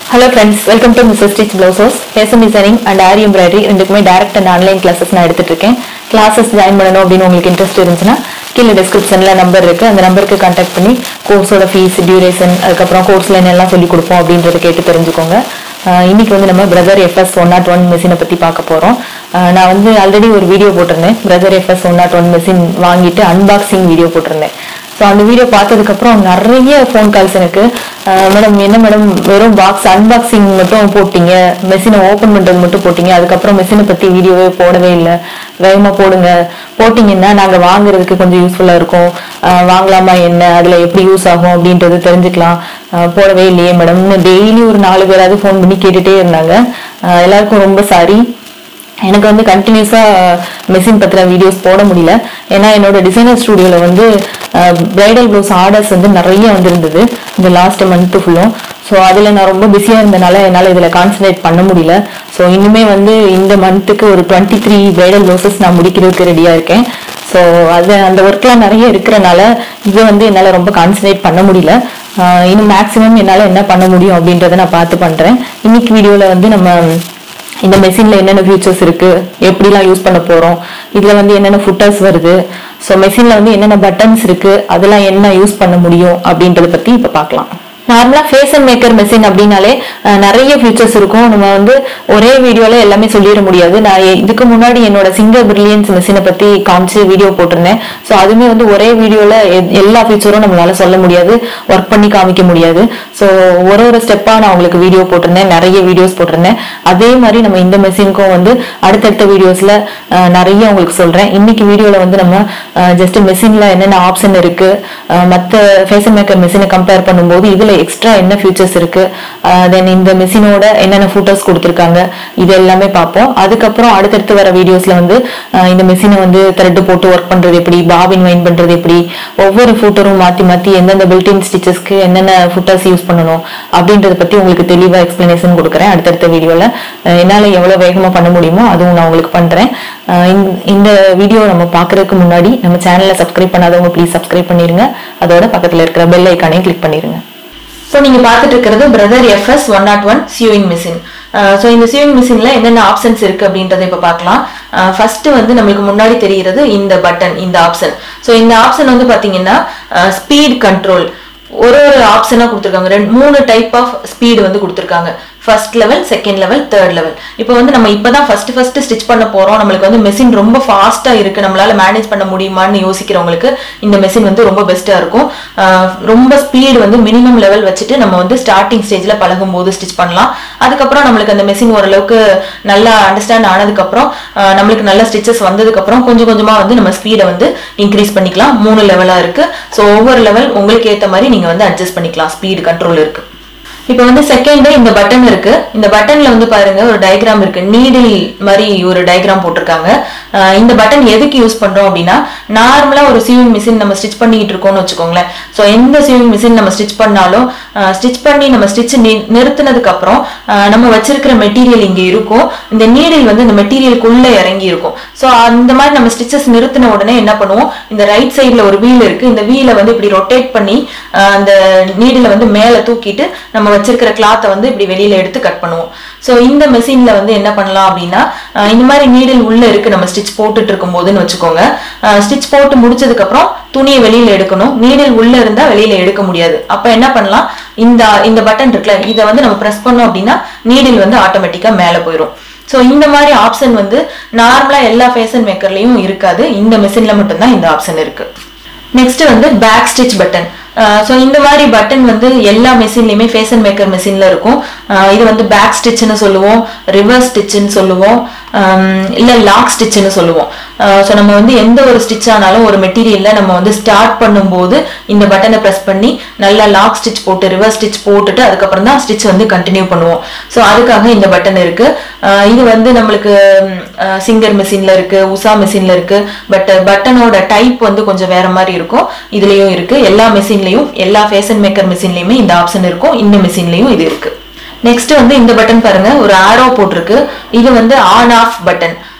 hello friends welcome to mister stitch blouses fashion designing and aari embroidery ரெண்டுக்குமே direct and online classes நான் எடுத்துட்டு இருக்கேன் classes join பண்ணணும் அப்படின்னு உங்களுக்கு இன்ட்ரெஸ்ட் இருந்துச்சுன்னா கீழே டிஸ்கிரிப்ஷனில் நம்பர் இருக்கு அந்த நம்பருக்கு கான்டாக்ட் பண்ணி கோர்ஸோட ஃபீஸ் டியூரேஷன் அதுக்கப்புறம் கோர்ஸில் என்னெல்லாம் சொல்லி கொடுப்போம் அப்படின்றத கேட்டு தெரிஞ்சுக்கோங்க ஆஹ் இன்னைக்கு வந்து நம்ம Brother FS one not one மிஷினை பற்றி பார்க்க போகிறோம் நான் வந்து ஆல்ரெடி ஒரு வீடியோ போட்டிருந்தேன் Brother FS one not one machine வாங்கிட்டு அன்பாக்சிங் வீடியோ போட்டிருந்தேன் ஸோ அந்த வீடியோ பார்த்ததுக்கப்புறம் நிறைய ஃபோன் கால்ஸ் எனக்கு மேடம் என்ன மேடம் வெறும் பாக்ஸ் அன்பாக்சிங் மட்டும் போட்டீங்க மெஷினை ஓப்பன் பண்ணுறது மட்டும் போட்டீங்க அதுக்கப்புறம் மெஷினை பற்றி வீடியோவே போடவே இல்லை வேகமாக போடுங்க போட்டிங்கன்னா நாங்கள் வாங்குறதுக்கு கொஞ்சம் யூஸ்ஃபுல்லாக இருக்கும் அஹ் வாங்கலாமா என்ன அதில் எப்படி யூஸ் ஆகும் அப்படின்றது தெரிஞ்சுக்கலாம் அஹ் போடவே இல்லையே மேடம் டெய்லி ஒரு நாலு பேராவது ஃபோன் பண்ணி கேட்டுகிட்டே இருந்தாங்க அஹ் எல்லாருக்கும் ரொம்ப சாரி எனக்கு வந்து கண்டினியூஸாக மெஷின் பற்றின வீடியோஸ் போட முடியல ஏன்னா என்னோட டிசைனர் ஸ்டூடியோவில் வந்து பிரைடல் ப்ளவுஸ் ஆர்டர்ஸ் வந்து நிறைய வந்திருந்தது இந்த லாஸ்ட் மந்த்து ஃபுல்லும் ஸோ அதில் நான் ரொம்ப பிஸியாக இருந்தனால என்னால் இதில் கான்சன்ட்ரேட் பண்ண முடியல ஸோ இன்னுமே வந்து இந்த மந்த்துக்கு ஒரு டுவெண்ட்டி த்ரீ பிரைடல் ப்ளவுசஸ் நான் முடிக்கிறதுக்கு ரெடியாக இருக்கேன் ஸோ அது அந்த ஒர்க்லாம் நிறைய இருக்கிறனால இதை வந்து என்னால் ரொம்ப கான்சன்ட்ரேட் பண்ண முடியல ஆஹ் இன்னும் மேக்ஸிமம் என்னால் என்ன பண்ண முடியும் அப்படின்றத நான் பார்த்து பண்ணுறேன் இன்னைக்கு வீடியோவில் வந்து நம்ம இந்த மெஷின்ல என்னென்ன ஃபியூச்சர்ஸ் இருக்கு எப்படிலாம் யூஸ் பண்ண போறோம் இதுல வந்து என்னென்ன ஃபுட்டர்ஸ் வருது ஸோ மெஷின்ல வந்து என்னென்ன பட்டன்ஸ் இருக்கு அதெல்லாம் என்ன யூஸ் பண்ண முடியும் அப்படின்றத பத்தி இப்ப பார்க்கலாம் நார்மலா ஃபேஷன் மேக்கர் மெஷின் அப்படின்னாலே அஹ், நிறைய ஃபீச்சர்ஸ் இருக்கும் நம்ம வந்து ஒரே வீடியோல எல்லாமே சொல்லிட முடியாது நான் எ- இதுக்கு முன்னாடி என்னோட சிங்கர் பிரில்லியன்ஸ் மெஷினை பத்தி காமிச்சு வீடியோ போட்டிருந்தேன் ஸோ அதுவுமே வந்து ஒரே வீடியோல எல்லா ஃபீச்சரும் நம்மளால சொல்ல முடியாது ஒர்க் பண்ணி காமிக்க முடியாது ஸோ ஒரு ஒரு ஸ்டெப்பா நான் உங்களுக்கு வீடியோ போட்டிருந்தேன் நிறைய வீடியோஸ் போட்டிருந்தேன் அதே மாதிரி நம்ம இந்த மெஷினுக்கும் வந்து அடுத்தடுத்த வீடியோஸ்ல நிறைய உங்களுக்கு சொல்றேன் இன்னைக்கு வீடியோல வந்து நம்ம ஜஸ்ட் மெஷின்ல என்னென்ன ஆப்ஷன் இருக்கு அஹ், மத்த ஃபேஷன் மேக்கர் மெஷினை கம்பேர் பண்ணும்போது இதுல எக்ஸ்ட்ரா என்ன ஃபியூச்சர்ஸ் இருக்கு தென் இந்த மெஷினோட என்னென்ன ஃபோட்டோஸ் கொடுத்துருக்காங்க இது எல்லாமே பார்ப்போம் அதுக்கப்புறம் அடுத்தடுத்து வர வீடியோஸ்ல வந்து அஹ், இந்த மெஷினை வந்து த்ரெட் போட்டு ஒர்க் பண்றது எப்படி பாபின் வைன் பண்றது எப்படி ஒவ்வொரு ஃபூட்டரும் மாத்தி மாத்தி எந்தெந்த பில்டின் ஸ்டிச்சஸ்க்கு என்னென்ன ஃபுட்டர்ஸ் யூஸ் பண்ணணும் அப்படின்றத பத்தி உங்களுக்கு தெளிவா எக்ஸ்பிளனேஷன் கொடுக்குறேன் அடுத்தடுத்த வீடியோல அஹ், என்னால எவ்வளவு வேகமா பண்ண முடியுமோ அதுவும் நான் உங்களுக்கு பண்றேன் அஹ், இந்த- இந்த வீடியோ நம்ம பார்க்கறதுக்கு முன்னாடி நம்ம சேனலை சப்ஸ்கிரைப் பண்ணாதவங்க ப்ளீஸ் சப்ஸ்கிரைப் பண்ணிருங்க அதோட பக்கத்துல இருக்கிற பெல் ஐக்கானையும் கிளிக் பண்ணிருங்க ஸோ நீங்க பார்த்துட்டு இருக்கிறது Brother FS one not one sewing machine so இந்த சியூவிங் மிஷின்ல என்னென்ன ஆப்ஷன்ஸ் இருக்கு அப்படின்றத இப்போ பார்க்கலாம் ஃபர்ஸ்ட் வந்து நம்மளுக்கு முன்னாடி தெரிகிறது இந்த பட்டன் இந்த ஆப்ஷன் ஸோ இந்த ஆப்ஷன் வந்து பாத்தீங்கன்னா ஸ்பீட் கண்ட்ரோல் ஒரு ஒரு ஆப்ஷனா கொடுத்துருக்காங்க ரெண்டு மூணு டைப் ஆஃப் ஸ்பீடு வந்து கொடுத்துருக்காங்க first level second level third level இப்போ வந்து நம்ம இப்பதான் ஃபர்ஸ்ட் ஃபர்ஸ்ட் ஸ்டிச் பண்ண போறோம் நம்மளுக்கு வந்து மெஷின் ரொம்ப ஃபாஸ்டா இருக்கு நம்மளால மேனேஜ் பண்ண முடியுமான்னு யோசிக்கிறவங்களுக்கு இந்த மெஷின் வந்து ரொம்ப பெஸ்டா இருக்கும் ஆஹ் ரொம்ப ஸ்பீடு வந்து மினிமம் லெவல் வச்சுட்டு நம்ம வந்து ஸ்டார்டிங் ஸ்டேஜ்ல பழகும் போது ஸ்டிச் பண்ணலாம் அதுக்கப்புறம் நம்மளுக்கு அந்த மெஷின் ஓரளவுக்கு நல்லா அண்டர்ஸ்டாண்ட் ஆனதுக்கு அப்புறம் ஆஹ் நம்மளுக்கு நல்ல ஸ்டிச்சஸ் வந்ததுக்கு அப்புறம் கொஞ்சம் கொஞ்சமா வந்து நம்ம ஸ்பீடை வந்து இன்க்ரீஸ் பண்ணிக்கலாம் மூணு லெவலா இருக்கு ஸோ ஒவ்வொரு லெவல் உங்களுக்கு ஏத்த மாதிரி நீங்க வந்து அட்ஜஸ்ட் பண்ணிக்கலாம் ஸ்பீடு கண்ட்ரோல் இருக்கு இப்போ வந்து செகண்ட் இந்த பட்டன் இருக்கு இந்த பட்டன்ல வந்து பாருங்க ஒரு டயக்ராம் இருக்கு நீடில் மாதிரி ஒரு டயக்ராம் போட்டிருக்காங்க அஹ் இந்த பட்டன் எதுக்கு யூஸ் பண்றோம் அப்படின்னா நார்மலா ஒரு சீவிங் மிஷின் நம்ம ஸ்டிச் பண்ணிட்டு இருக்கோம்னு வச்சுக்கோங்களேன் ஸோ எந்த சீவிங் மிஷின் நம்ம ஸ்டிச் பண்ணாலும் ஸ்டிச் பண்ணி நம்ம ஸ்டிச் நிறுத்தினதுக்கு அப்புறம் அஹ் நம்ம வச்சிருக்கிற மெட்டீரியல் இங்க இருக்கும் இந்த நீடில் வந்து இந்த மெட்டீரியலுக்குள்ள இறங்கி இருக்கும் ஸோ அந்த மாதிரி நம்ம ஸ்டிச்சஸ் நிறுத்தின உடனே என்ன பண்ணுவோம் இந்த ரைட் சைடுல ஒரு வீல் இருக்கு இந்த வீலை வந்து இப்படி ரொட்டேட் பண்ணி அஹ் அந்த நீடில வந்து மேல தூக்கிட்டு நம்ம வச்சிருக்கிற கிளாத்தை வந்து இப்படி வெளியில எடுத்து கட் பண்ணுவோம் ஸோ இந்த மெஷின்ல வந்து என்ன பண்ணலாம் அப்படின்னா அஹ் இந்த மாதிரி நீடில் உள்ள இருக்கு நம்ம ஸ்டிச் போட்டுட்டு இருக்கும் போதுன்னு வச்சுக்கோங்க ஸ்டிச் போட்டு முடிச்சதுக்கு அப்புறம் துணியை வெளியில எடுக்கணும் நீடில் உள்ள இருந்தா வெளியில எடுக்க முடியாது அப்ப என்ன பண்ணலாம் இந்த இந்த பட்டன் இருக்குல்ல இதை வந்து நம்ம பிரஸ் பண்ணோம் அப்படின்னா நீடில் வந்து ஆட்டோமேட்டிக்கா மேல போயிடும் ஸோ இந்த மாதிரி ஆப்ஷன் வந்து நார்மலா எல்லா ஃபேஷன் மேக்கர்லயும் இருக்காது இந்த மெஷின்ல மட்டும்தான் இந்த ஆப்ஷன் இருக்கு நெக்ஸ்ட் வந்து பேக் ஸ்டிச் பட்டன் ஸோ இந்த மாதிரி பட்டன் வந்து எல்லா மெஷின்லையுமே ஃபேஷன் மேக்கர் மெஷின்ல இருக்கும் அஹ் இது வந்து பேக் ஸ்டிச்னு சொல்லுவோம் ரிவர்ஸ் ஸ்டிச்னு சொல்லுவோம் ஹம், இல்ல லாக் ஸ்டிச்னு சொல்லுவோம் ஸோ நம்ம வந்து எந்த ஒரு ஸ்டிச் ஆனாலும் ஒரு மெட்டீரியல்ல நம்ம வந்து ஸ்டார்ட் பண்ணும்போது இந்த பட்டனை ப்ரெஸ் பண்ணி நல்லா லாக் ஸ்டிச் போட்டு ரிவர்ஸ் ஸ்டிச் போட்டுட்டு அதுக்கப்புறம் தான் ஸ்டிச் வந்து கண்டினியூ பண்ணுவோம் ஸோ அதுக்காக இந்த பட்டன் இருக்கு அஹ் இது வந்து நம்மளுக்கு சிங்கர் மிஷின்ல இருக்கு உஷா மிஷின்ல இருக்கு பட் பட்டனோட டைப் வந்து கொஞ்சம் வேற மாதிரி இருக்கும் இதுலயும் இருக்கு எல்லா மிஷின்லயும் எல்லா ஃபேஷன் மேக்கர் மிஷின்லயுமே இந்த ஆப்ஷன் இருக்கும் இந்த மிஷின்லயும் இது இருக்கு நெக்ஸ்ட் வந்து இந்த பட்டன் பாருங்க ஒரு ஆரோ போட்டிருக்கு இது வந்து ஆன் ஆஃப் பட்டன்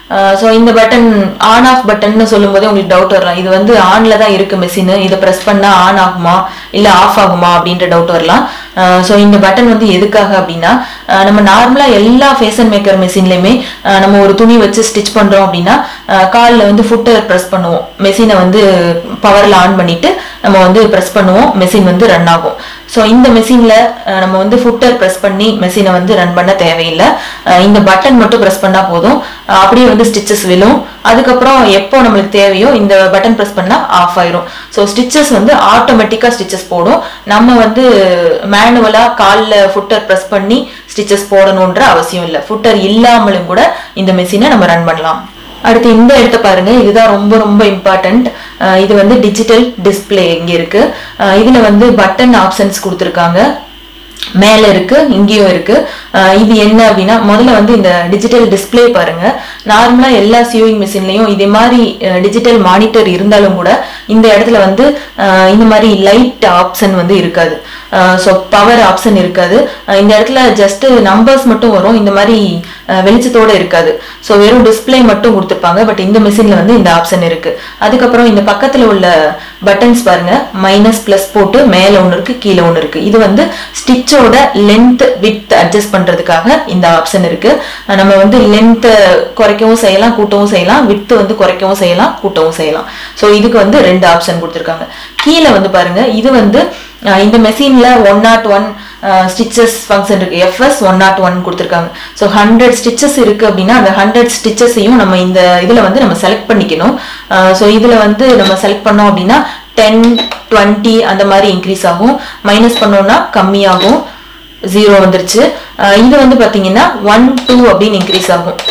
ஸோ இந்த பட்டன் ஆன் ஆஃப் பட்டன்னு சொல்லும்போது உங்களுக்கு டவுட் வரலாம் இது வந்து ஆன்ல தான் இருக்கு மெஷின் இதை ப்ரெஸ் பண்ணா ஆன் ஆகுமா இல்ல ஆஃப் ஆகுமா அப்படின்ற டவுட் வரலாம் ஸோ இந்த பட்டன் வந்து எதுக்காக அப்படின்னா அஹ் நம்ம நார்மலா எல்லா ஃபேஷன் மேக்கர் மெஷின்லயுமே நம்ம ஒரு துணி வச்சு ஸ்டிச் பண்றோம் அப்படின்னா காலில் வந்து ஃபுட்டர் ப்ரெஸ் பண்ணுவோம் மெஷினை வந்து பவர்ல ஆன் பண்ணிட்டு நம்ம வந்து ப்ரெஸ் பண்ணுவோம் மெஷின் வந்து ரன் ஆகும் ஸோ இந்த மெஷின்ல நம்ம வந்து ஃபுட்டர் ப்ரெஸ் பண்ணி மெஷினை வந்து ரன் பண்ண தேவையில்லை அஹ் இந்த பட்டன் மட்டும் ப்ரெஸ் பண்ணா போதும் அஹ் அப்படியே வந்து ஸ்டிச்சஸ் விழும் அதுக்கப்புறம் எப்போ நம்மளுக்கு தேவையோ இந்த பட்டன் ப்ரெஸ் பண்ணா ஆஃப் ஆயிரும் ஸோ ஸ்டிச்சஸ் வந்து ஆட்டோமேட்டிக்கா ஸ்டிச்சஸ் போடும் நம்ம வந்து மேனுவலா காலில் ஃபுட்டர் ப்ரெஸ் பண்ணி ஸ்டிச்சஸ் போடணுன்ற அவசியம் இல்லை ஃபுட்டர் இல்லாமலும் கூட இந்த மெஷினை நம்ம ரன் பண்ணலாம் அடுத்து இந்த இடத்த பாருங்க இதுதான் ரொம்ப ரொம்ப இம்பார்ட்டன்ட் இது வந்து டிஜிட்டல் டிஸ்பிளே இங்க இருக்கு அஹ் இதுல வந்து பட்டன் ஆப்ஷன்ஸ் கொடுத்துருக்காங்க மேல இருக்கு இங்கேயும் இருக்கு அஹ் இது என்ன அப்படின்னா முதல்ல வந்து இந்த டிஜிட்டல் டிஸ்ப்ளே பாருங்க நார்மலா எல்லா சியூவிங் மிஷின்லயும் இதே மாதிரி டிஜிட்டல் மானிட்டர் இருந்தாலும் கூட இந்த இடத்துல வந்து அஹ் இந்த மாதிரி லைட் ஆப்ஷன் வந்து இருக்காது ஸோ பவர் ஆப்ஷன் இருக்காது அஹ் இந்த இடத்துல ஜஸ்ட் நம்பர்ஸ் மட்டும் வரும் இந்த மாதிரி அஹ் வெளிச்சத்தோட இருக்காது ஸோ வெறும் டிஸ்ப்ளே மட்டும் கொடுத்துருப்பாங்க பட் இந்த மிஷின்ல வந்து இந்த ஆப்ஷன் இருக்கு அதுக்கப்புறம் இந்த பக்கத்துல உள்ள பட்டன்ஸ் பாருங்க மைனஸ் பிளஸ் போட்டு மேல ஒன்று இருக்கு கீழே ஒன்று இருக்கு இது வந்து ஸ்டிச்சோட லென்த் வித் அட்ஜஸ்ட் பண்றதுக்காக இந்த ஆப்ஷன் இருக்கு அஹ் நம்ம வந்து லென்த் குறைக்கவும் செய்யலாம் கூட்டவும் செய்யலாம் வித் வந்து குறைக்கவும் செய்யலாம் கூட்டவும் செய்யலாம் ஸோ இதுக்கு வந்து ரெண்டு ஆப்ஷன் கொடுத்துருக்காங்க கீழே வந்து பாருங்க இது வந்து அஹ் இந்த மெஷின்ல one not one stitches function இருக்கு எஃப்எஸ் ஒன் நாட் ஒன் கொடுத்துருக்காங்க ஸோ ஹண்ட்ரட் ஸ்டிச்சஸ் இருக்கு அப்படின்னா அந்த ஹண்ட்ரட் ஸ்டிச்சஸையும் நம்ம இந்த இதுல வந்து நம்ம செலக்ட் பண்ணிக்கணும் ஸோ இதுல வந்து நம்ம செலக்ட் பண்ணோம் அப்படின்னா டென் டுவெண்ட்டி அந்த மாதிரி இன்க்ரீஸ் ஆகும் மைனஸ் பண்ணோம்னா கம்மியாகும் ஜீரோ வந்துருச்சு அஹ் இது வந்து பாத்தீங்கன்னா ஒன் டூ அப்படின்னு இன்க்ரீஸ் ஆகும்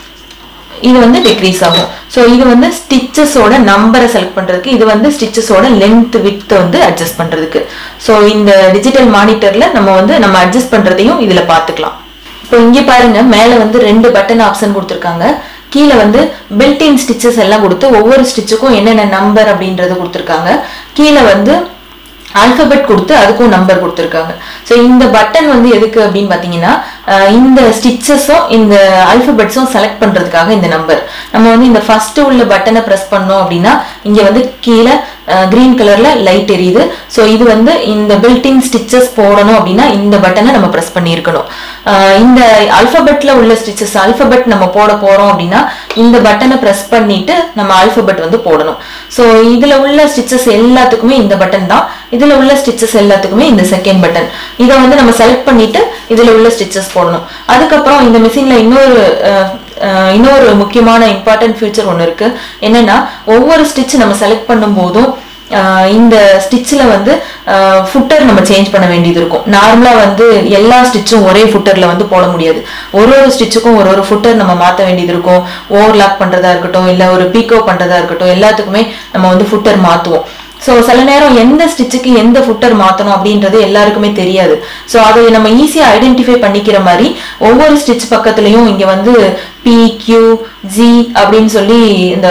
இது வந்து டிக்ரீஸ் ஆகும் ஸோ இது வந்து ஸ்டிச்சஸோட நம்பரை செலக்ட் பண்றதுக்கு இது வந்து ஸ்டிச்சஸோட லென்த் வித் வந்து அட்ஜஸ்ட் பண்றதுக்கு ஸோ இந்த டிஜிட்டல் மானிட்டர்ல நம்ம வந்து நம்ம அட்ஜஸ்ட் பண்றதையும் இதுல பார்த்துக்கலாம் இப்போ இங்க பாருங்க மேல வந்து ரெண்டு பட்டன் ஆப்ஷன் கொடுத்துருக்காங்க கீழே வந்து பில்டின் ஸ்டிச்சஸ் எல்லாம் கொடுத்து ஒவ்வொரு ஸ்டிச்சுக்கும் என்னென்ன நம்பர் அப்படின்றத கொடுத்துருக்காங்க கீழே வந்து ஆல்பபெட் கொடுத்து அதுக்கும் நம்பர் கொடுத்துருக்காங்க ஸோ இந்த பட்டன் வந்து எதுக்கு அப்படின்னு பார்த்தீங்கன்னா அஹ் இந்த ஸ்டிச்சஸும் இந்த ஆல்பபெட்ஸும் செலக்ட் பண்ணுறதுக்காக இந்த நம்பர் நம்ம வந்து இந்த ஃபர்ஸ்ட் உள்ள பட்டனை ப்ரெஸ் பண்ணோம் அப்படின்னா இங்கே வந்து கீழே கிரீன் கலர்ல லைட் எரியுது ஸோ இது வந்து இந்த பில்டின் ஸ்டிச்சஸ் போடணும் அப்படின்னா இந்த பட்டனை நம்ம ப்ரெஸ் பண்ணியிருக்கணும் அஹ் இந்த ஆல்பபெட்ல உள்ள ஸ்டிச்சஸ் ஆல்பபெட் நம்ம போட போறோம் அப்படின்னா இந்த பட்டனை ப்ரெஸ் பண்ணிட்டு நம்ம ஆல்பபெட் வந்து போடணும் ஸோ இதுல உள்ள ஸ்டிச்சஸ் எல்லாத்துக்குமே இந்த பட்டன் தான் இதுல உள்ள ஸ்டிச்சஸ் எல்லாத்துக்குமே இந்த செகண்ட் பட்டன் இதை வந்து நம்ம செலக்ட் பண்ணிட்டு இதுல உள்ள ஸ்டிச்சஸ் போடணும் அதுக்கப்புறம் இந்த மிஷின்ல இன்னொரு அஹ், அஹ், இன்னொரு முக்கியமான இம்பார்ட்டன்ட் ஃபியூச்சர் ஒன்று இருக்கு என்னன்னா ஒவ்வொரு ஸ்டிச் நம்ம செலக்ட் பண்ணும் போதும் ஆஹ் இந்த ஸ்டிச்சில் வந்து ஃபுட்டர் நம்ம சேஞ்ச் பண்ண வேண்டியது இருக்கும் நார்மலாக வந்து எல்லா ஸ்டிச்சும் ஒரே ஃபுட்டரில் வந்து போட முடியாது ஒரு ஒரு ஸ்டிச்சுக்கும் ஒரு ஒரு ஃபுட்டர் நம்ம மாற்ற வேண்டியது இருக்கும் ஓவர்லாக் பண்ணுறதா இருக்கட்டும் இல்லை ஒரு பீக்கோ பண்ணுறதா இருக்கட்டும் எல்லாத்துக்குமே நம்ம வந்து ஃபுட்டர் மாற்றுவோம் ஸோ சில நேரம் எந்த ஸ்டிச்சுக்கு எந்த ஃபுட்டர் மாற்றணும் அப்படின்றது எல்லாருக்குமே தெரியாது ஸோ அதை நம்ம ஈஸியாக ஐடென்டிஃபை பண்ணிக்கிற மாதிரி ஒவ்வொரு ஸ்டிச் பக்கத்துலையும் இங்கே வந்து பி கியூ ஜி அப்படின்னு சொல்லி இந்த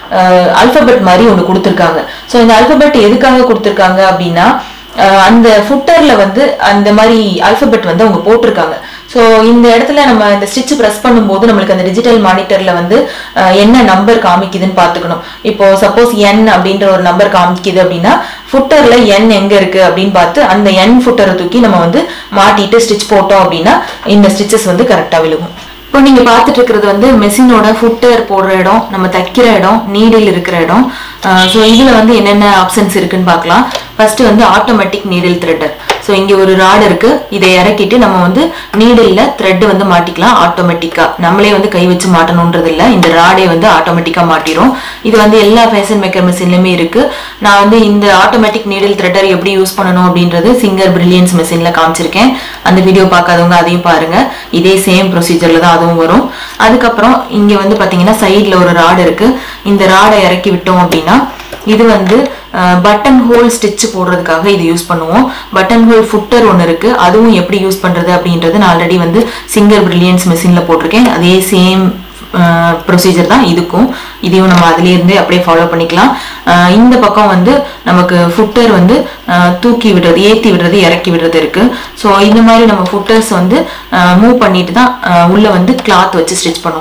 அல்பபெட் மாதிரி ஒன்று கொடுத்துருக்காங்க ஸோ இந்த அல்பபெட் எதுக்காக கொடுத்துருக்காங்க அப்படின்னா அஹ் அந்த ஃபுட்டர்ல வந்து அந்த மாதிரி அல்பபெட் வந்து அவங்க போட்டிருக்காங்க ஸோ இந்த இடத்துல நம்ம இந்த ஸ்டிச் ப்ரெஸ் பண்ணும்போது நம்மளுக்கு அந்த டிஜிட்டல் மானிட்டர்ல வந்து அஹ் என்ன நம்பர் காமிக்குதுன்னு பார்த்துக்கணும் இப்போ சப்போஸ் என் அப்படின்ற ஒரு நம்பர் காமிக்குது அப்படின்னா ஃபுட்டர்ல என் எங்க இருக்கு அப்படின்னு பார்த்து அந்த என் ஃபுட்டரை தூக்கி நம்ம வந்து மாட்டிட்டு ஸ்டிச் போட்டோம் அப்படின்னா இந்த ஸ்டிச்சஸ் வந்து கரெக்டாக விழுகும் இப்போ நீங்க பார்த்துட்டு இருக்கிறது வந்து மெஷினோட ஃபுட்டர் போடுற இடம் நம்ம தைக்கிற இடம் நீடில் இருக்கிற இடம் ஸோ இதுல வந்து என்னென்ன ஆப்ஷன்ஸ் இருக்குன்னு பார்க்கலாம் ஃபர்ஸ்ட் வந்து ஆட்டோமேட்டிக் நீடில் த்ரெட்டர் ஸோ இங்க ஒரு ராட் இருக்கு இதை இறக்கிட்டு நம்ம வந்து நீடில்ல த்ரெட் வந்து மாட்டிக்கலாம் ஆட்டோமேட்டிக்கா நம்மளே வந்து கை வச்சு மாட்டணுன்றது இல்ல இந்த ராடே வந்து ஆட்டோமேட்டிக்கா மாட்டிரும் இது வந்து எல்லா ஃபேஷன் மேக்கர் மிஷின்லயுமே இருக்கு நான் வந்து இந்த ஆட்டோமேட்டிக் நீடில் த்ரெட்டர் எப்படி யூஸ் பண்ணணும் அப்படின்றது சிங்கர் பிரில்லியன்ஸ் மிஷின்ல காமிச்சிருக்கேன் அந்த வீடியோ பார்க்காதவங்க அதையும் பாருங்க இதே சேம் ப்ரொசீஜர்ல தான் அதுவும் வரும் அதுக்கப்புறம் இங்க வந்து பாத்தீங்கன்னா சைடுல ஒரு ராட் இருக்கு இந்த ராடை இறக்கி விட்டோம் அப்படின்னா இது வந்து பட்டன் ஹோல் ஸ்டிச் போடுறதுக்காக இது யூஸ் பண்ணுவோம் பட்டன் ஹோல் ஃபுட்டர் ஒன்று இருக்கு அதுவும் எப்படி யூஸ் பண்றது அப்படின்றது நான் ஆல்ரெடி வந்து சிங்கர் பிரில்லியன்ஸ் மிஷின்ல போட்டிருக்கேன் அதே சேம் ப்ரொசீஜர் தான் இதுக்கும் இதையும் நம்ம அதுலேயே இருந்து அப்படியே ஃபாலோ பண்ணிக்கலாம் அஹ் இந்த பக்கம் வந்து நமக்கு ஃபுட்டர் வந்து அஹ் தூக்கி விடுறது ஏற்றி விடுறது இறக்கி விடுறது இருக்கு ஸோ இந்த மாதிரி நம்ம ஃபுட்டர்ஸ் வந்து மூவ் பண்ணிட்டு தான் அஹ் உள்ள வந்து கிளாத் வச்சு ஸ்டிச் பண்ணுவோம்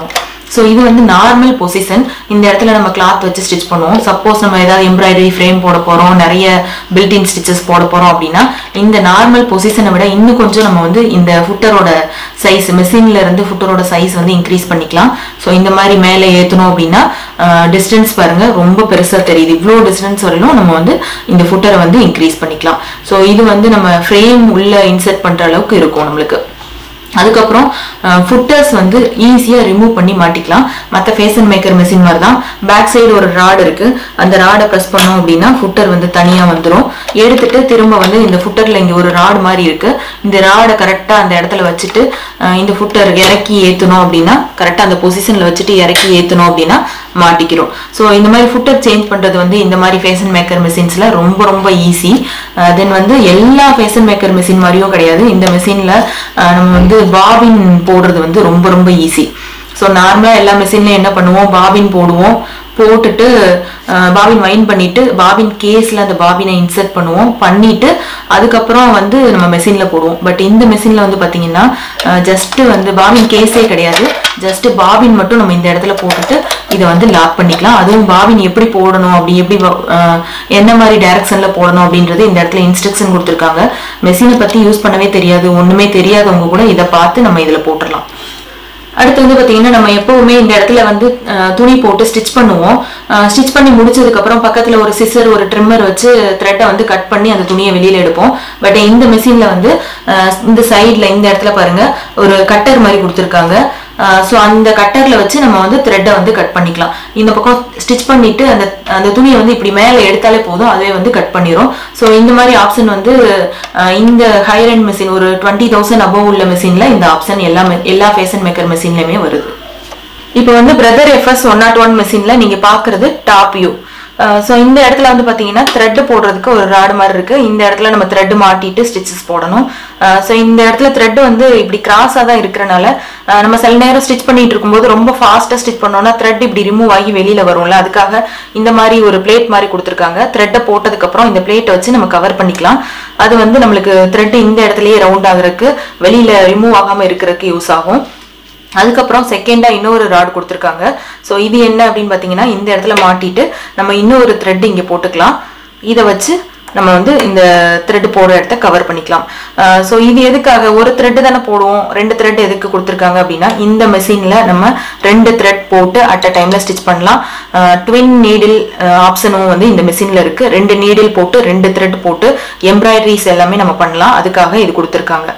ஸோ இது வந்து நார்மல் பொசிஷன் இந்த இடத்துல நம்ம கிளாத் வச்சு ஸ்டிச் பண்ணுவோம் சப்போஸ் நம்ம ஏதாவது எம்ப்ராய்டரி ஃப்ரேம் போட போறோம் நிறைய பில்டின் ஸ்டிச்சஸ் போட போறோம் அப்படின்னா இந்த நார்மல் பொசிஷனை விட இன்னும் கொஞ்சம் நம்ம வந்து இந்த ஃபுட்டரோட சைஸ் மெஷின்ல இருந்து ஃபுட்டரோட சைஸ் வந்து இன்க்ரீஸ் பண்ணிக்கலாம் ஸோ இந்த மாதிரி மேலே ஏற்றணும் அப்படின்னா டிஸ்டன்ஸ் பாருங்க ரொம்ப பெருசா தெரியுது இவ்வளோ டிஸ்டன்ஸ் வரையிலும் நம்ம வந்து இந்த ஃபுட்டரை வந்து இன்க்ரீஸ் பண்ணிக்கலாம் ஸோ இது வந்து நம்ம ஃப்ரேம் உள்ள இன்சர்ட் பண்ற அளவுக்கு இருக்கும் நம்மளுக்கு அதுக்கப்புறம் ஃபுட்டர்ஸ் வந்து ஈஸியாக ரிமூவ் பண்ணி மாட்டிக்கலாம் மற்ற ஃபேஷன் மேக்கர் மிஷின் மாதிரி தான் பேக் சைடு ஒரு ராட் இருக்கு அந்த ராடை ப்ரெஸ் பண்ணோம் அப்படின்னா ஃபுட்டர் வந்து தனியாக வந்துடும் எடுத்துட்டு திரும்ப வந்து இந்த ஃபுட்டரில் இங்கே ஒரு ராடு மாதிரி இருக்கு இந்த ராடை கரெக்டாக அந்த இடத்துல வச்சுட்டு அஹ், இந்த ஃபுட்டர் இறக்கி ஏற்றணும் அப்படின்னா கரெக்டாக அந்த பொசிஷனில் வச்சுட்டு இறக்கி ஏற்றணும் அப்படின்னா மாட்டிக்கிறோம் ஸோ இந்த மாதிரி ஃபுட்டர் சேஞ்ச் பண்ணுறது வந்து இந்த மாதிரி ஃபேஷன் மேக்கர் மிஷின்ஸில் ரொம்ப ரொம்ப ஈஸி தென் வந்து எல்லா ஃபேஷன் மேக்கர் மிஷின் மாதிரியும் கிடையாது இந்த மிஷினில் நம்ம வந்து பாபின் போடுறது வந்து ரொம்ப ரொம்ப ஈஸி ஸோ நார்மலாக எல்லா மிஷின்லையும் என்ன பண்ணுவோம் பாபின் போடுவோம் போட்டுட்டு பாபின் வைன் பண்ணிட்டு பாபின் கேஸ்ல அந்த பாபினை இன்சர்ட் பண்ணுவோம் பண்ணிட்டு அதுக்கப்புறம் வந்து நம்ம மெஷின்ல போடுவோம் பட் இந்த மெஷின்ல வந்து பாத்தீங்கன்னா ஜஸ்ட் வந்து பாபின் கேஸே கிடையாது ஜஸ்ட் பாபின் மட்டும் நம்ம இந்த இடத்துல போட்டுட்டு இதை வந்து லாக் பண்ணிக்கலாம் அதுவும் பாபின் எப்படி போடணும் அப்படி எப்படி வ- அஹ், என்ன மாதிரி டைரக்ஷன்ல போடணும் அப்படின்றது இந்த இடத்துல இன்ஸ்ட்ரக்ஷன் கொடுத்துருக்காங்க மெஷினை பத்தி யூஸ் பண்ணவே தெரியாது ஒண்ணுமே தெரியாதவங்க கூட இதை பார்த்து நம்ம இதுல போட்டுடலாம் அடுத்து வந்து பாத்தீங்கன்னா நம்ம எப்பவுமே இந்த இடத்துல வந்து அஹ், துணி போட்டு ஸ்டிச் பண்ணுவோம் ஸ்டிச் பண்ணி முடிச்சதுக்கு அப்புறம் பக்கத்துல ஒரு சிசர் ஒரு ட்ரிம்மர் வச்சு த்ரெட்டை வந்து கட் பண்ணி அந்த துணியை வெளியில எடுப்போம் பட் இந்த மிஷின்ல வந்து அஹ், இந்த சைடுல இந்த இடத்துல பாருங்க ஒரு கட்டர் மாதிரி கொடுத்துருக்காங்க ஸோ அந்த கட்டர்ல வச்சு நம்ம வந்து த்ரெட்டை வந்து கட் பண்ணிக்கலாம் இந்த பக்கம் ஸ்டிச் பண்ணிட்டு அந்த அந்த துணியை வந்து இப்படி மேலே எடுத்தாலே போதும் அதுவே வந்து கட் பண்ணிரும் ஸோ இந்த மாதிரி ஆப்ஷன் வந்து அஹ், இந்த ஹையர் அண்ட் மிஷின் ஒரு டுவெண்ட்டி தௌசண்ட் அபவ் உள்ள மிஷின்ல இந்த ஆப்ஷன் எல்லா me- எல்லா ஃபேஷன் மேக்கர் மிஷின்லயுமே வருது இப்போ வந்து brother FS one not one மிஷின்ல நீங்க பாக்குறது டாப் வியூ ஸோ இந்த இடத்துல வந்து பாத்தீங்கன்னா த்ரெட் போடுறதுக்கு ஒரு ராடு மாதிரி இருக்கு இந்த இடத்துல நம்ம த்ரெட் மாட்டிட்டு ஸ்டிச்சஸ் போடணும் ஸோ இந்த இடத்துல த்ரெட் வந்து இப்படி கிராஸாக தான் இருக்கிறனால அஹ், நம்ம சில நேரம் ஸ்டிச் பண்ணிட்டு இருக்கும்போது ரொம்ப ஃபாஸ்ட்டாக ஸ்டிச் பண்ணோம்னா த்ரெட் இப்படி ரிமூவ் ஆகி வெளியில வரும்ல அதுக்காக இந்த மாதிரி ஒரு பிளேட் மாதிரி கொடுத்துருக்காங்க த்ரெட்டை போட்டதுக்கு அப்புறம் இந்த பிளேட்டை வச்சு நம்ம கவர் பண்ணிக்கலாம் அது வந்து நம்மளுக்கு த்ரெட் இந்த இடத்துலயே ரவுண்ட் ஆகுறதுக்கு வெளியில ரிமூவ் ஆகாம இருக்கிறதுக்கு யூஸ் ஆகும் அதுக்கப்புறம் செகண்டா இன்னொரு ராட் கொடுத்துருக்காங்க ஸோ இது என்ன அப்படின்னு பார்த்தீங்கன்னா இந்த இடத்துல மாட்டிட்டு நம்ம இன்னொரு த்ரெட் இங்கே போட்டுக்கலாம் இதை வச்சு நம்ம வந்து இந்த த்ரெட் போடுற இடத்த கவர் பண்ணிக்கலாம் ஸோ இது எதுக்காக ஒரு த்ரெட் தானே போடுவோம் ரெண்டு த்ரெட் எதுக்கு கொடுத்துருக்காங்க அப்படின்னா இந்த மெஷினில் நம்ம ரெண்டு த்ரெட் போட்டு அட் அ டைமில் ஸ்டிச் பண்ணலாம் ட்வின் நீடில் ஆப்ஷனும் வந்து இந்த மெஷினில் இருக்குது ரெண்டு நீடில் போட்டு ரெண்டு த்ரெட் போட்டு எம்ப்ராய்டரிஸ் எல்லாமே நம்ம பண்ணலாம் அதுக்காக இது கொடுத்துருக்காங்க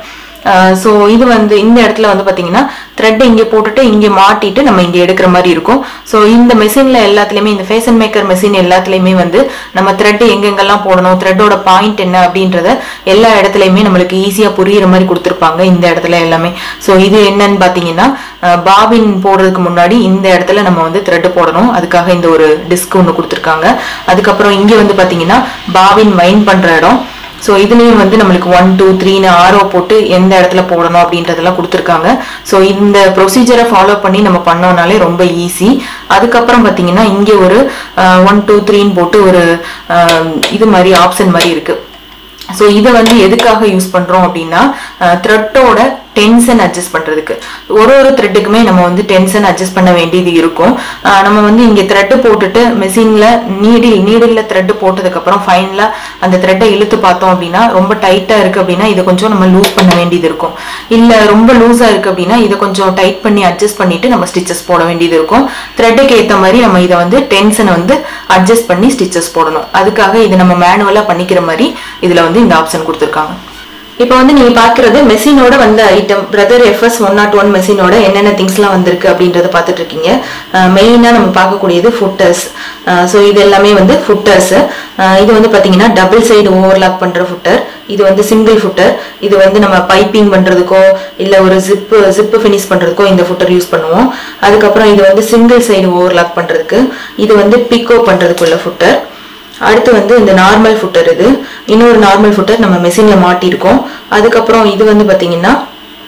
ஸோ இது வந்து இந்த இடத்துல வந்து பார்த்தீங்கன்னா த்ரெட் இங்கே போட்டுட்டு இங்கே மாட்டிட்டு நம்ம இங்கே எடுக்கிற மாதிரி இருக்கும் ஸோ இந்த மெஷினில் எல்லாத்துலேயுமே இந்த ஃபேஷன் மேக்கர் மெஷின் எல்லாத்துலேயுமே வந்து நம்ம த்ரெட் எங்கெங்கெல்லாம் போடணும் த்ரெட்டோட பாயிண்ட் என்ன அப்படின்றத எல்லா இடத்துலையுமே நம்மளுக்கு ஈஸியாக புரியுற மாதிரி கொடுத்துருப்பாங்க இந்த இடத்துல எல்லாமே ஸோ இது என்னன்னு பார்த்தீங்கன்னா பாபின் போடுறதுக்கு முன்னாடி இந்த இடத்துல நம்ம வந்து த்ரெட் போடணும் அதுக்காக இந்த ஒரு டிஸ்க் ஒன்று கொடுத்துருக்காங்க அதுக்கப்புறம் இங்கே வந்து பார்த்தீங்கன்னா பாபின் வைன் பண்ணுற இடம் ஸோ இதுலேயும் வந்து நம்மளுக்கு ஒன் டூ த்ரீன்னு ஆரோ போட்டு எந்த இடத்துல போடணும் அப்படின்றதெல்லாம் கொடுத்துருக்காங்க ஸோ இந்த ப்ரொசீஜரை ஃபாலோ பண்ணி நம்ம பண்ணோம்னாலே ரொம்ப ஈஸி அதுக்கப்புறம் பார்த்தீங்கன்னா இங்கே ஒரு ஒன் டூ த்ரீன்னு போட்டு ஒரு அஹ், இது மாதிரி ஆப்ஷன் மாதிரி இருக்கு ஸோ இதை வந்து எதுக்காக யூஸ் பண்றோம் அப்படின்னா த்ரெட்டோட டென்ஷன் அட்ஜஸ்ட் பண்றதுக்கு ஒரு ஒரு த்ரெட்டுக்குமே நம்ம வந்து டென்ஷன் அட்ஜஸ்ட் பண்ண வேண்டியது இருக்கும் அஹ் நம்ம வந்து இங்க த்ரெட் போட்டுட்டு மெஷின்ல நீடில் நீடில் த்ரெட் போட்டதுக்கு அப்புறம் ஃபைனலா அந்த த்ரெட்டை இழுத்து பார்த்தோம் அப்படின்னா ரொம்ப டைட்டா இருக்கு அப்படின்னா இதை கொஞ்சம் நம்ம லூஸ் பண்ண வேண்டியது இருக்கும் இல்ல ரொம்ப லூஸா இருக்கு அப்படின்னா இதை கொஞ்சம் டைட் பண்ணி அட்ஜஸ்ட் பண்ணிட்டு நம்ம ஸ்டிச்சஸ் போட வேண்டியது இருக்கும் த்ரெட்டுக்கு ஏத்த மாதிரி நம்ம இதை வந்து டென்ஷனை வந்து அட்ஜஸ்ட் பண்ணி ஸ்டிச்சஸ் போடணும் அதுக்காக இது நம்ம மேனுவலா பண்ணிக்கிற மாதிரி இதுல வந்து இந்த ஆப்ஷன் கொடுத்துருக்காங்க இப்போ வந்து நீங்க பாக்குறது மெஷினோட வந்த item brother FS one not one மெஷினோட என்னென்ன திங்ஸ்லாம் வந்திருக்கு அப்படின்றத பார்த்துட்டு இருக்கீங்க மெயினாக நம்ம பார்க்கக்கூடியது ஃபுட்டர்ஸ் ஸோ இது எல்லாமே வந்து ஃபுட்டர்ஸ் இது வந்து பார்த்தீங்கன்னா டபுள் சைடு ஓவர்லாக் பண்ற ஃபுட்டர் இது வந்து சிங்கிள் ஃபுட்டர் இது வந்து நம்ம பைப்பிங் பண்றதுக்கோ இல்ல ஒரு ஜிப்பு ஜிப்பு ஃபினிஷ் பண்றதுக்கோ இந்த ஃபுட்டர் யூஸ் பண்ணுவோம் அதுக்கப்புறம் இது வந்து சிங்கிள் சைடு ஓவர்லாக் பண்றதுக்கு இது வந்து பிக்கோ பண்றதுக்குள்ள ஃபுட்டர் அடுத்து வந்து இந்த நார்மல் ஃபுட்டர் இது இன்னொரு நார்மல் ஃபுட்டர் நம்ம மெஷின்ல மாட்டியிருக்கோம் அதுக்கப்புறம் இது வந்து பாத்தீங்கன்னா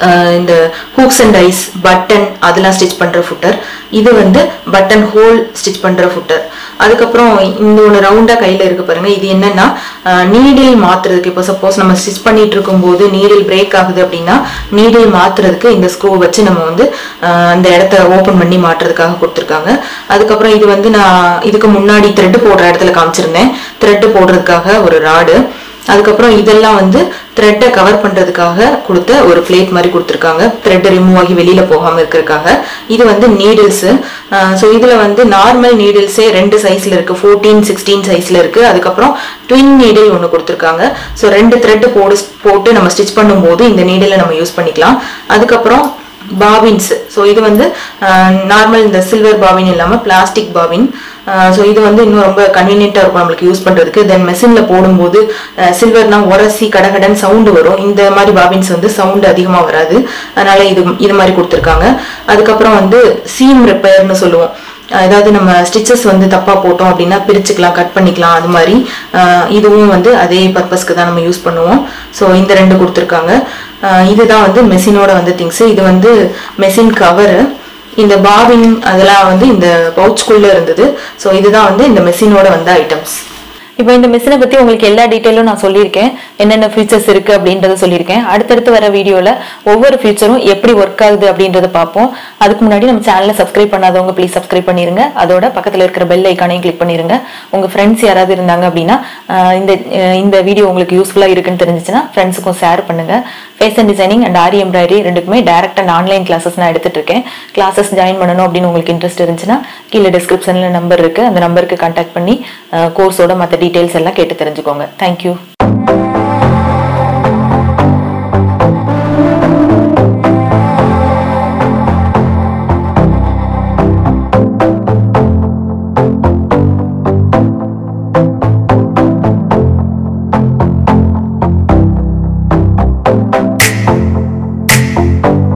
அஹ் இந்த ஹூக்ஸ் அண்ட் ஐஸ் பட்டன் அதெல்லாம் ஸ்டிச் பண்ற ஃபுட்டர் இது வந்து பட்டன் ஹோல் ஸ்டிச் பண்ற ஃபுட்டர் அதுக்கப்புறம் இந்த ஒன்று ரவுண்டா கையில இருக்கு பாருங்க இது என்னன்னா நீடில் மாத்துறதுக்கு இப்போ சப்போஸ் நம்ம ஸ்டிச் பண்ணிட்டு இருக்கும்போது நீடில் பிரேக் ஆகுது அப்படின்னா நீடில் மாத்துறதுக்கு இந்த ஸ்க்ரூ வச்சு நம்ம வந்து அஹ், அந்த இடத்த ஓபன் பண்ணி மாட்டுறதுக்காக கொடுத்துருக்காங்க அதுக்கப்புறம் இது வந்து நான் இதுக்கு முன்னாடி த்ரெட் போடுற இடத்துல காமிச்சிருந்தேன் த்ரெட் போடுறதுக்காக ஒரு ராடு அதுக்கப்புறம் இதெல்லாம் வந்து த்ரெட்டை கவர் பண்றதுக்காக கொடுத்த ஒரு பிளேட் மாதிரி கொடுத்துருக்காங்க த்ரெட் ரிமூவ் ஆகி வெளியில போகாம இருக்கிறதுக்காக இது வந்து நீடில்ஸ் ஸோ இதுல வந்து நார்மல் நீடில்ஸே ரெண்டு சைஸ்ல இருக்கு ஃபோர்டீன் சிக்ஸ்டீன் சைஸ்ல இருக்கு அதுக்கப்புறம் ட்வின் நீடில் ஒன்று கொடுத்துருக்காங்க ஸோ ரெண்டு த்ரெட் போடு போட்டு நம்ம ஸ்டிச் பண்ணும்போது இந்த நீடிலை நம்ம யூஸ் பண்ணிக்கலாம் அதுக்கப்புறம் பாபின்ஸ் ஸோ இது வந்து நார்மல் இந்த சில்வர் பாபின் இல்லாமல் பிளாஸ்டிக் பாபின் ஸோ இது வந்து இன்னும் ரொம்ப கன்வீனியண்ட்டாக இருக்கும் நம்மளுக்கு யூஸ் பண்ணுறதுக்கு தென் மெஷினில் போடும்போது சில்வர்னா உரசி கடகடன் சவுண்டு வரும் இந்த மாதிரி பாபின்ஸ் வந்து சவுண்டு அதிகமாக வராது அதனால இது இது மாதிரி கொடுத்துருக்காங்க அதுக்கப்புறம் வந்து சீம் ரிப்பேர்னு சொல்லுவோம் ஏதாவது நம்ம ஸ்டிச்சஸ் வந்து தப்பா போட்டோம் அப்படின்னா பிரிச்சுக்கலாம் கட் பண்ணிக்கலாம் அது மாதிரி அஹ் இதுவும் வந்து அதே பர்பஸ்க்கு தான் நம்ம யூஸ் பண்ணுவோம் ஸோ இந்த ரெண்டு கொடுத்துருக்காங்க அஹ் இதுதான் வந்து மெஷினோட வந்து திங்ஸ் இது வந்து மெஷின் கவரு இந்த பாபின் அதெல்லாம் வந்து இந்த பவுச்சுக்குள்ள இருந்தது ஸோ இதுதான் வந்து இந்த மெஷினோட வந்த ஐட்டம்ஸ் இப்போ இந்த மிஷினை பத்தி உங்களுக்கு எல்லா டீட்டெயிலும் நான் சொல்லியிருக்கேன் என்னென்ன ஃபீச்சர்ஸ் இருக்கு அப்படின்றத சொல்லியிருக்கேன் அடுத்தடுத்து வர வீடியோல ஒவ்வொரு ஃபீச்சரும் எப்படி ஒர்க் ஆகுது அப்படின்றத பார்ப்போம் அதுக்கு முன்னாடி நம்ம சேனலை சப்ஸ்கிரைப் பண்ணாதவங்க ப்ளீஸ் சப்ஸ்கிரைப் பண்ணிருங்க அதோட பக்கத்துல இருக்கிற பெல் ஐக்கானையும் கிளிக் பண்ணிருங்க உங்க ஃப்ரெண்ட்ஸ் யாராவது இருந்தாங்க அப்படின்னா ஆஹ் இந்த ஆஹ் இந்த வீடியோ உங்களுக்கு யூஸ்ஃபுல்லா இருக்குன்னு தெரிஞ்சுச்சுன்னா ஃப்ரெண்ட்ஸுக்கும் ஷேர் பண்ணுங்க fashion designing and aari embroidery ரெண்டுக்குமே டேரக்ட் அண்ட் ஆன்லைன் கிளாஸஸ் நான் எடுத்துட்டு இருக்கேன் கிளாஸஸ் ஜாயின் பண்ணணும் அப்படின்னு உங்களுக்கு இன்ட்ரெஸ்ட் இருந்துச்சுன்னா கீழே டிஸ்கிரிப்ஷன்ல நம்பர் இருக்கு அந்த நம்பருக்கு கான்டாக்ட் பண்ணி கோர்ஸோட மற்ற டீடைல்ஸ் எல்லாம் கேட்டு தெரிஞ்சுக்கோங்க தேங்க்யூ